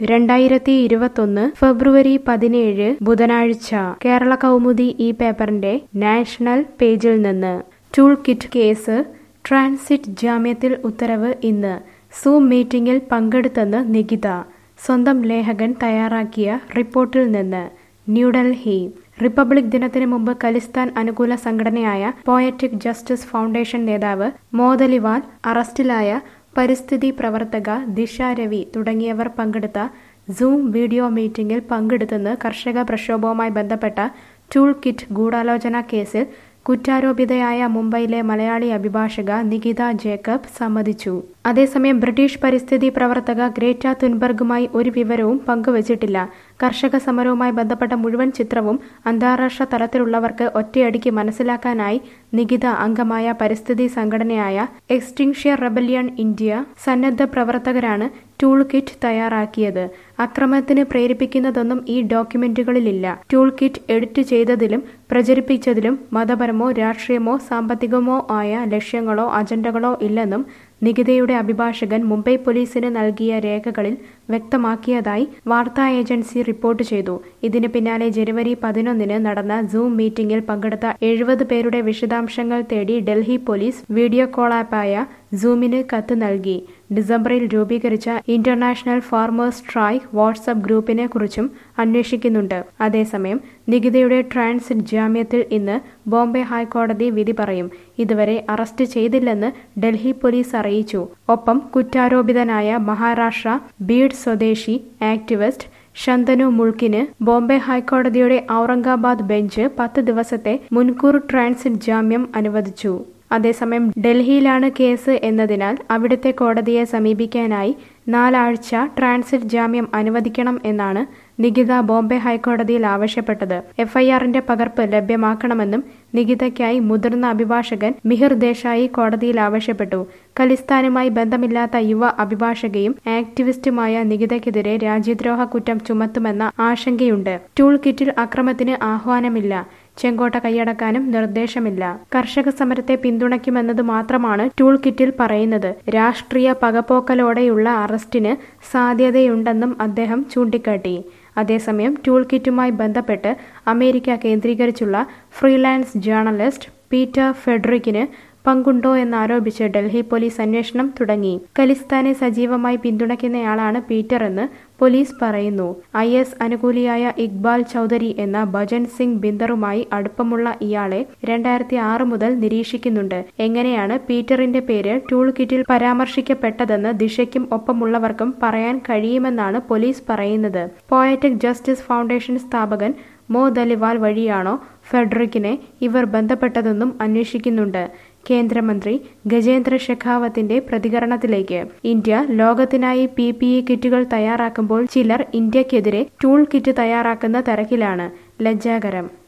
രണ്ടായിരത്തി ഇരുപത്തൊന്ന് ഫെബ്രുവരി പതിനേഴ് ബുധനാഴ്ച കേരള കൗമുദി ഈ പേപ്പറിന്റെ നാഷണൽ പേജിൽ നിന്ന് ടൂൾ കിറ്റ് കേസ് ട്രാൻസിറ്റ് ജാമ്യത്തിൽ ഉത്തരവ് ഇന്ന് സൂം മീറ്റിംഗിൽ പങ്കെടുത്തെന്ന് നികിത സ്വന്തം ലേഖകൻ തയ്യാറാക്കിയ റിപ്പോർട്ടിൽ നിന്ന് ന്യൂഡൽഹി റിപ്പബ്ലിക് ദിനത്തിന് മുമ്പ് ഖലിസ്ഥാൻ അനുകൂല സംഘടനയായ പോയറ്റിക് ജസ്റ്റിസ് ഫൗണ്ടേഷൻ നേതാവ് മോദലിവാൽ അറസ്റ്റിലായ പരിസ്ഥിതി പ്രവർത്തക ദിശ രവി തുടങ്ങിയവർ പങ്കെടുത്ത സൂം വീഡിയോ മീറ്റിംഗിൽ പങ്കെടുത്തെന്ന് കർഷക പ്രക്ഷോഭവുമായി ബന്ധപ്പെട്ട ടൂൾ കിറ്റ് ഗൂഢാലോചന കേസിൽ കുറ്റാരോപിതയായ മുംബൈയിലെ മലയാളി അഭിഭാഷക നികിത ജേക്കബ് സമ്മതിച്ചു അതേസമയം ബ്രിട്ടീഷ് പരിസ്ഥിതി പ്രവർത്തക ഗ്രേറ്റ തുൻബർഗുമായി ഒരു വിവരവും പങ്കുവച്ചിട്ടില്ല കർഷക സമരവുമായി ബന്ധപ്പെട്ട മുഴുവൻ ചിത്രവും അന്താരാഷ്ട്ര തലത്തിലുള്ളവർക്ക് ഒറ്റയടിക്ക് മനസ്സിലാക്കാനായി നികിത അംഗമായ പരിസ്ഥിതി സംഘടനയായ എക്സ്റ്റിങ്ഷ്യർ റെബല്യൺ ഇന്ത്യ സന്നദ്ധ പ്രവർത്തകരാണ് ടൂൾ കിറ്റ് തയ്യാറാക്കിയത് അക്രമത്തിന് പ്രേരിപ്പിക്കുന്നതൊന്നും ഈ ഡോക്യുമെന്റുകളിലില്ല ടൂൾ കിറ്റ് എഡിറ്റ് ചെയ്തതിലും പ്രചരിപ്പിച്ചതിലും മതപരമോ രാഷ്ട്രീയമോ സാമ്പത്തികമോ ആയ ലക്ഷ്യങ്ങളോ അജണ്ടകളോ ഇല്ലെന്നും നികിതയുടെ അഭിഭാഷകൻ മുംബൈ പോലീസിന് നൽകിയ രേഖകളിൽ വ്യക്തമാക്കിയതായി വാർത്താ ഏജൻസി റിപ്പോർട്ട് ചെയ്തു ഇതിന് പിന്നാലെ ജനുവരി പതിനൊന്നിന് നടന്ന സൂം മീറ്റിംഗിൽ പങ്കെടുത്ത എഴുപത് പേരുടെ വിശദാംശങ്ങൾ തേടി ഡൽഹി പോലീസ് വീഡിയോ കോൾ ആപ്പായ സൂമിന് കത്ത് നൽകി ഡിസംബറിൽ രൂപീകരിച്ച ഇന്റർനാഷണൽ ഫാർമേഴ്സ് സ്ട്രൈക്ക് വാട്സ്ആപ്പ് ഗ്രൂപ്പിനെ കുറിച്ചും അന്വേഷിക്കുന്നുണ്ട് അതേസമയം നികിതയുടെ ട്രാൻസിറ്റ് ജാമ്യത്തിൽ ഇന്ന് ബോംബെ ഹൈക്കോടതി വിധി പറയും ഇതുവരെ അറസ്റ്റ് ചെയ്തില്ലെന്ന് ഡൽഹി പോലീസ് അറിയിച്ചു ഒപ്പം കുറ്റാരോപിതനായ മഹാരാഷ്ട്ര ബീഡ് സ്വദേശി ആക്ടിവിസ്റ്റ് ശന്തനു മുൾക്കിന് ബോംബെ ഹൈക്കോടതിയുടെ ഔറംഗാബാദ് ബെഞ്ച് പത്ത് ദിവസത്തെ മുൻകൂർ ട്രാൻസിറ്റ് ജാമ്യം അനുവദിച്ചു അതേസമയം ഡൽഹിയിലാണ് കേസ് എന്നതിനാൽ അവിടുത്തെ കോടതിയെ സമീപിക്കാനായി നാലാഴ്ച ട്രാൻസിറ്റ് ജാമ്യം അനുവദിക്കണം എന്നാണ് നികിത ബോംബെ ഹൈക്കോടതിയിൽ ആവശ്യപ്പെട്ടത് എഫ്ഐആറിന്റെ പകർപ്പ് ലഭ്യമാക്കണമെന്നും നികിതയ്ക്കായി മുതിർന്ന അഭിഭാഷകൻ മിഹിർ ദേശായി കോടതിയിൽ ആവശ്യപ്പെട്ടു ഖലിസ്ഥാനുമായി ബന്ധമില്ലാത്ത യുവ അഭിഭാഷകയും ആക്ടിവിസ്റ്റുമായ നികിതയ്ക്കെതിരെ രാജ്യദ്രോഹ കുറ്റം ചുമത്തുമെന്ന ആശങ്കയുണ്ട് ടൂൾ കിറ്റിൽ അക്രമത്തിന് ആഹ്വാനമില്ല ചെങ്കോട്ട കൈയടക്കാനും നിർദ്ദേശമില്ല കർഷക സമരത്തെ പിന്തുണയ്ക്കുമെന്നത് മാത്രമാണ് ടൂൾ കിറ്റിൽ പറയുന്നത് രാഷ്ട്രീയ പകപോക്കലോടെയുള്ള അറസ്റ്റിന് സാധ്യതയുണ്ടെന്നും അദ്ദേഹം ചൂണ്ടിക്കാട്ടി അതേസമയം ടൂൾ കിറ്റുമായി ബന്ധപ്പെട്ട് അമേരിക്ക കേന്ദ്രീകരിച്ചുള്ള ഫ്രീലാൻസ് ജേർണലിസ്റ്റ് പീറ്റർ ഫെഡറിക്കിന് പങ്കുണ്ടോ എന്നാരോപിച്ച് ഡൽഹി പോലീസ് അന്വേഷണം തുടങ്ങി ഖലിസ്ഥാനെ സജീവമായി പിന്തുണയ്ക്കുന്നയാളാണ് പീറ്റർ എന്ന് പോലീസ് പറയുന്നു ഐ എസ് അനുകൂലിയായ ഇക്ബാൽ ചൗധരി എന്ന ഭജൻ സിംഗ് ബിന്ദറുമായി അടുപ്പമുള്ള ഇയാളെ രണ്ടായിരത്തി ആറ് മുതൽ നിരീക്ഷിക്കുന്നുണ്ട് എങ്ങനെയാണ് പീറ്ററിന്റെ പേര് ടൂൾ കിറ്റിൽ പരാമർശിക്കപ്പെട്ടതെന്ന് ദിശയ്ക്കും ഒപ്പമുള്ളവർക്കും പറയാൻ കഴിയുമെന്നാണ് പോലീസ് പറയുന്നത് പോയറ്റിക് ജസ്റ്റിസ് ഫൗണ്ടേഷൻ സ്ഥാപകൻ മോ ദലിവാൽ വഴിയാണോ ഫെഡറിക്കിനെ ഇവർ ബന്ധപ്പെട്ടതെന്നും അന്വേഷിക്കുന്നുണ്ട് കേന്ദ്രമന്ത്രി ഗജേന്ദ്ര ഷെഖാവത്തിന്റെ പ്രതികരണത്തിലേക്ക് ഇന്ത്യ ലോകത്തിനായി പി പി ഇ കിറ്റുകൾ തയ്യാറാക്കുമ്പോൾ ചിലർ ഇന്ത്യക്കെതിരെ ടൂൾ കിറ്റ് തയ്യാറാക്കുന്ന തിരക്കിലാണ് ലജ്ജാകരം